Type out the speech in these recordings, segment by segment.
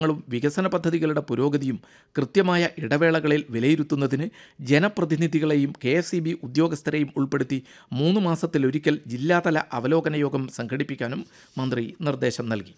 ങ്ങളും വികസന പദ്ധതികളുടെ പുരോഗതിയും കൃത്യമായ ഇടവേളകളിൽ വിലയിരുത്തുന്നതിന് ജനപ്രതിനിധികളെയും കെ എസ് ഇ ബി ഉദ്യോഗസ്ഥരെയും ഉൾപ്പെടുത്തി മൂന്ന് മാസത്തിലൊരിക്കൽ ജില്ലാതല അവലോകന യോഗം സംഘടിപ്പിക്കാനും മന്ത്രി നിർദ്ദേശം നൽകി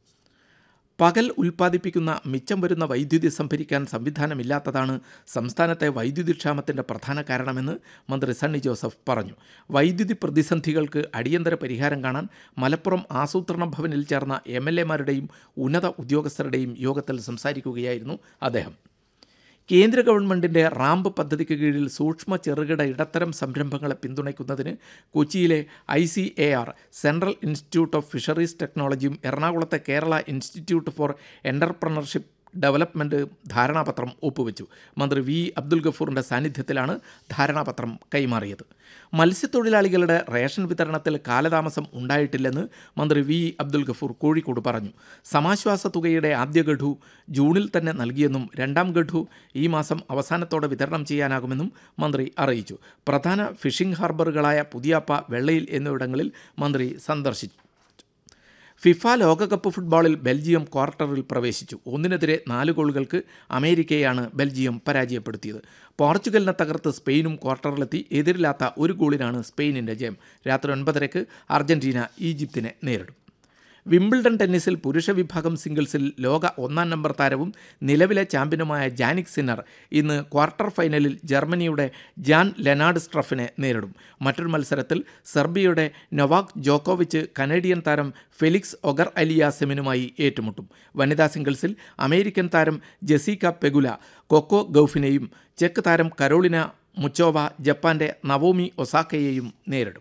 പകൽ ഉൽപ്പാദിപ്പിക്കുന്ന മിച്ചം വരുന്ന വൈദ്യുതി സംഭരിക്കാൻ സംവിധാനമില്ലാത്തതാണ് സംസ്ഥാനത്തെ വൈദ്യുതി ക്ഷാമത്തിൻ്റെ പ്രധാന കാരണമെന്ന് മന്ത്രി സണ്ണി ജോസഫ് പറഞ്ഞു വൈദ്യുതി പ്രതിസന്ധികൾക്ക് അടിയന്തര പരിഹാരം കാണാൻ മലപ്പുറം ആസൂത്രണ ഭവനിൽ ചേർന്ന എം എൽ എമാരുടെയും ഉന്നത ഉദ്യോഗസ്ഥരുടെയും യോഗത്തിൽ സംസാരിക്കുകയായിരുന്നു അദ്ദേഹം കേന്ദ്ര ഗവൺമെൻറ്റിൻ്റെ റാമ്പ് പദ്ധതിക്ക് കീഴിൽ സൂക്ഷ്മ ചെറുകിട ഇടത്തരം സംരംഭങ്ങളെ പിന്തുണയ്ക്കുന്നതിന് കൊച്ചിയിലെ I C A R central institute of fisheries ടെക്നോളജിയും എറണാകുളത്തെ Kerala institute for entrepreneurship development ധാരണാപത്രം ഒപ്പുവെച്ചു മന്ത്രി വി അബ്ദുൽ ഗഫൂറിൻ്റെ സാന്നിധ്യത്തിലാണ് ധാരണാപത്രം കൈമാറിയത് മത്സ്യത്തൊഴിലാളികളുടെ റേഷൻ വിതരണത്തിൽ കാലതാമസം ഉണ്ടായിട്ടില്ലെന്ന് മന്ത്രി വി അബ്ദുൽ ഗഫൂർ കോഴിക്കോട് പറഞ്ഞു സമാശ്വാസ തുകയുടെ ആദ്യ ഗഡു ജൂണിൽ തന്നെ നൽകിയെന്നും രണ്ടാം ഗഡു ഈ മാസം അവസാനത്തോടെ വിതരണം ചെയ്യാനാകുമെന്നും മന്ത്രി അറിയിച്ചു പ്രധാന ഫിഷിംഗ് ഹാർബറുകളായ പുതിയാപ്പ വെള്ളയിൽ എന്നിവിടങ്ങളിൽ മന്ത്രി സന്ദർശിച്ചു ഫിഫ ലോകകപ്പ് ഫുട്ബോളിൽ ബെൽജിയം ക്വാർട്ടറിൽ പ്രവേശിച്ചു ഒന്നിനെതിരെ നാല് ഗോളുകൾക്ക് അമേരിക്കയെയാണ് ബെൽജിയം പരാജയപ്പെടുത്തിയത് പോർച്ചുഗലിനെ തകർത്ത് സ്പെയിനും ക്വാർട്ടറിലെത്തി എതിരില്ലാത്ത ഒരു ഗോളിനാണ് സ്പെയിനിൻ്റെ ജയം രാത്രി ഒൻപതരയ്ക്ക് അർജന്റീന ഈജിപ്തിനെ നേരിടും വിംബിൾഡൺ ടെന്നീസിൽ പുരുഷ വിഭാഗം സിംഗിൾസിൽ ലോക ഒന്നാം നമ്പർ താരവും നിലവിലെ ചാമ്പ്യനുമായ ജാനിക് സിന്നർ ഇന്ന് ക്വാർട്ടർ ഫൈനലിൽ ജർമ്മനിയുടെ ജാൻ ലെനാർഡ് സ്ട്രഫിനെ നേരിടും മറ്റൊരു മത്സരത്തിൽ സെർബിയയുടെ നൊവാക് ജോക്കോവിച്ച് കനേഡിയൻ താരം ഫെലിക്സ് ഒഗർ അലിയാസെമിനുമായി ഏറ്റുമുട്ടും വനിതാ സിംഗിൾസിൽ അമേരിക്കൻ താരം ജെസിക്ക പെഗുല കൊക്കോ ഗൌഫിനെയും ചെക്ക് താരം കരോളിന മുച്ചോവ ജപ്പാന്റെ നവോമി ഒസാക്കയെയും നേരിടും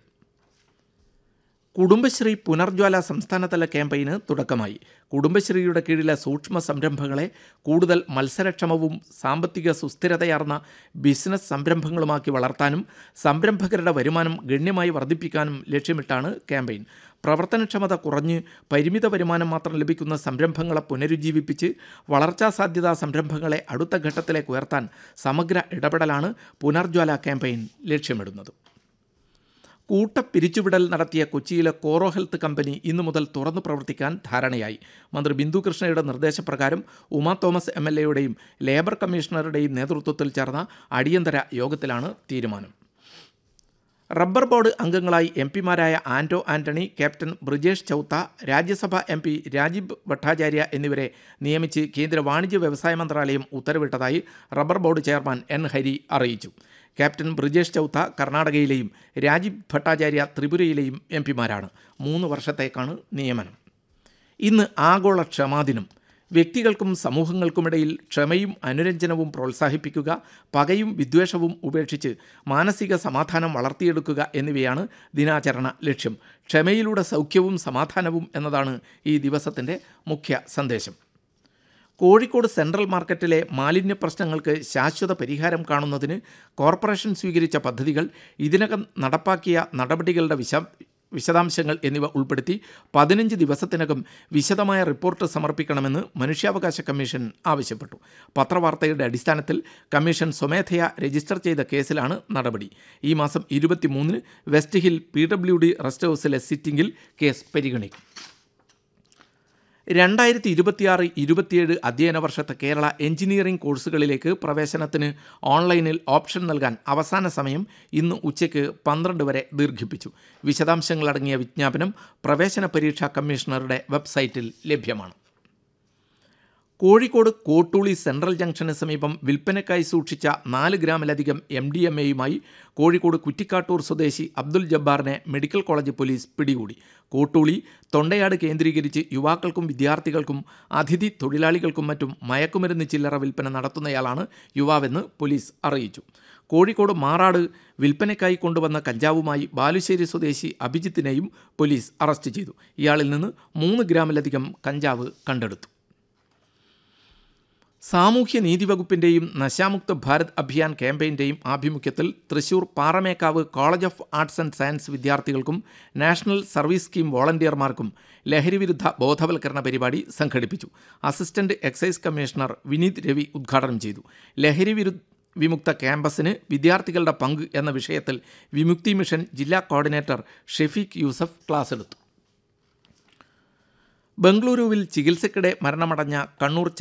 കുടുംബശ്രീ പുനർജ്വാല സംസ്ഥാനതല ക്യാമ്പയിന് തുടക്കമായി കുടുംബശ്രീയുടെ കീഴിലെ സൂക്ഷ്മ സംരംഭങ്ങളെ കൂടുതൽ മത്സരക്ഷമവും സാമ്പത്തിക സുസ്ഥിരതയാർന്ന ബിസിനസ് സംരംഭങ്ങളുമാക്കി വളർത്താനും സംരംഭകരുടെ വരുമാനം ഗണ്യമായി വർദ്ധിപ്പിക്കാനും ലക്ഷ്യമിട്ടാണ് ക്യാമ്പയിൻ പ്രവർത്തനക്ഷമത കുറഞ്ഞ് പരിമിത വരുമാനം മാത്രം ലഭിക്കുന്ന സംരംഭങ്ങളെ പുനരുജ്ജീവിപ്പിച്ച് വളർച്ചാ സാധ്യതാ സംരംഭങ്ങളെ അടുത്ത ഘട്ടത്തിലേക്ക് ഉയർത്താൻ സമഗ്ര ഇടപെടലാണ് പുനർജ്വാല ക്യാമ്പയിൻ ലക്ഷ്യമിടുന്നത് കൂട്ട പിരിച്ചുവിടൽ നടത്തിയ കൊച്ചിയിലെ കോറോ ഹെൽത്ത് കമ്പനി ഇന്നു മുതൽ തുറന്നു പ്രവർത്തിക്കാൻ ധാരണയായി മന്ത്രി ബിന്ദു കൃഷ്ണയുടെ നിർദ്ദേശപ്രകാരം ഉമാ തോമസ് എം എൽ എയുടെയും ലേബർ കമ്മീഷണറുടെയും നേതൃത്വത്തിൽ ചേർന്ന അടിയന്തര യോഗത്തിലാണ് തീരുമാനം റബ്ബർ ബോർഡ് അംഗങ്ങളായി എം പിമാരായ Anto Antony captain Brijesh Chowta Rajya Sabha M P Rajeev Bhattacharya എന്നിവരെ നിയമിച്ച് കേന്ദ്ര വാണിജ്യ വ്യവസായ മന്ത്രാലയം ഉത്തരവിട്ടതായി rubber board chairman N Hari അറിയിച്ചു ക്യാപ്റ്റൻ ബ്രിജേഷ് ചൌത്ത കർണാടകയിലെയും രാജീവ് ഭട്ടാചാര്യ ത്രിപുരയിലെയും എം പിമാരാണ് മൂന്ന് വർഷത്തേക്കാണ് നിയമനം ഇന്ന് ആഗോള ക്ഷമാദിനം വ്യക്തികൾക്കും സമൂഹങ്ങൾക്കുമിടയിൽ ക്ഷമയും അനുരഞ്ജനവും പ്രോത്സാഹിപ്പിക്കുക പകയും വിദ്വേഷവും ഉപേക്ഷിച്ച് മാനസിക സമാധാനം വളർത്തിയെടുക്കുക എന്നിവയാണ് ദിനാചരണ ലക്ഷ്യം ക്ഷമയിലൂടെ സൗഖ്യവും സമാധാനവും എന്നതാണ് ഈ ദിവസത്തിൻ്റെ മുഖ്യ സന്ദേശം കോഴിക്കോട് സെൻട്രൽ മാർക്കറ്റിലെ മാലിന്യ പ്രശ്നങ്ങൾക്ക് ശാശ്വത പരിഹാരം കാണുന്നതിന് കോർപ്പറേഷൻ സ്വീകരിച്ച പദ്ധതികൾ ഇതിനകം നടപ്പാക്കിയ നടപടികളുടെ വിശ വിശദാംശങ്ങൾ എന്നിവ ഉൾപ്പെടുത്തി പതിനഞ്ച് ദിവസത്തിനകം വിശദമായ റിപ്പോർട്ട് സമർപ്പിക്കണമെന്ന് മനുഷ്യാവകാശ കമ്മീഷൻ ആവശ്യപ്പെട്ടു പത്രവാർത്തയുടെ അടിസ്ഥാനത്തിൽ കമ്മീഷൻ സ്വമേധയാ രജിസ്റ്റർ ചെയ്ത കേസിലാണ് നടപടി ഈ മാസം ഇരുപത്തിമൂന്നിന് west hill P W D rest ഹൗസിലെ സിറ്റിംഗിൽ കേസ് പരിഗണിക്കും രണ്ടായിരത്തി ഇരുപത്തിയാറ് ഇരുപത്തിയേഴ് അധ്യയന വർഷത്തെ കേരള എഞ്ചിനീയറിംഗ് കോഴ്സുകളിലേക്ക് പ്രവേശനത്തിന് ഓൺലൈനിൽ ഓപ്ഷൻ നൽകാൻ അവസാന സമയം ഇന്ന് ഉച്ചയ്ക്ക് പന്ത്രണ്ട് വരെ ദീർഘിപ്പിച്ചു വിശദാംശങ്ങളടങ്ങിയ വിജ്ഞാപനം പ്രവേശന പരീക്ഷാ കമ്മീഷണറുടെ വെബ്സൈറ്റിൽ ലഭ്യമാണ് കോഴിക്കോട് കോട്ടൂളി സെൻട്രൽ ജംഗ്ഷന് സമീപം വിൽപ്പനയ്ക്കായി സൂക്ഷിച്ച നാല് ഗ്രാമിലധികം എം ഡി എം എയുമായി കോഴിക്കോട് കുറ്റിക്കാട്ടൂർ സ്വദേശി അബ്ദുൽ ജബ്ബാറിനെ മെഡിക്കൽ കോളേജ് പോലീസ് പിടികൂടി കോട്ടൂളി തൊണ്ടയാട് കേന്ദ്രീകരിച്ച് യുവാക്കൾക്കും വിദ്യാർത്ഥികൾക്കും അതിഥി തൊഴിലാളികൾക്കും മറ്റും മയക്കുമരുന്ന് ചില്ലറ വിൽപ്പന നടത്തുന്നയാളാണ് യുവാവെന്ന് പോലീസ് അറിയിച്ചു കോഴിക്കോട് മാറാട് വിൽപ്പനയ്ക്കായി കൊണ്ടുവന്ന കഞ്ചാവുമായി ബാലുശ്ശേരി സ്വദേശി അഭിജിത്തിനെയും പോലീസ് അറസ്റ്റ് ചെയ്തു ഇയാളിൽ നിന്ന് മൂന്ന് ഗ്രാമിലധികം കഞ്ചാവ് കണ്ടെടുത്തു സാമൂഹ്യ നീതി വകുപ്പിൻ്റെയും നശാമുക്ത ഭാരത് അഭിയാൻ ക്യാമ്പയിൻ്റെയും ആഭിമുഖ്യത്തിൽ Thrissur Paramekkavu college of arts and science വിദ്യാർത്ഥികൾക്കും നാഷണൽ സർവീസ് സ്കീം വോളണ്ടിയർമാർക്കും ലഹരിവിരുദ്ധ ബോധവൽക്കരണ പരിപാടി സംഘടിപ്പിച്ചു assistant excise commissioner Vineeth Ravi ഉദ്ഘാടനം ചെയ്തു ലഹരി വിരു വിമുക്ത ക്യാമ്പസിന് വിദ്യാർത്ഥികളുടെ പങ്ക് എന്ന വിഷയത്തിൽ വിമുക്തി മിഷൻ ജില്ലാ കോർഡിനേറ്റർ ഷെഫീഖ് യൂസഫ് ക്ലാസ് എടുത്തു ബംഗളൂരുവിൽ ചികിത്സയ്ക്കിടെ മരണമടഞ്ഞ കണ്ണൂർ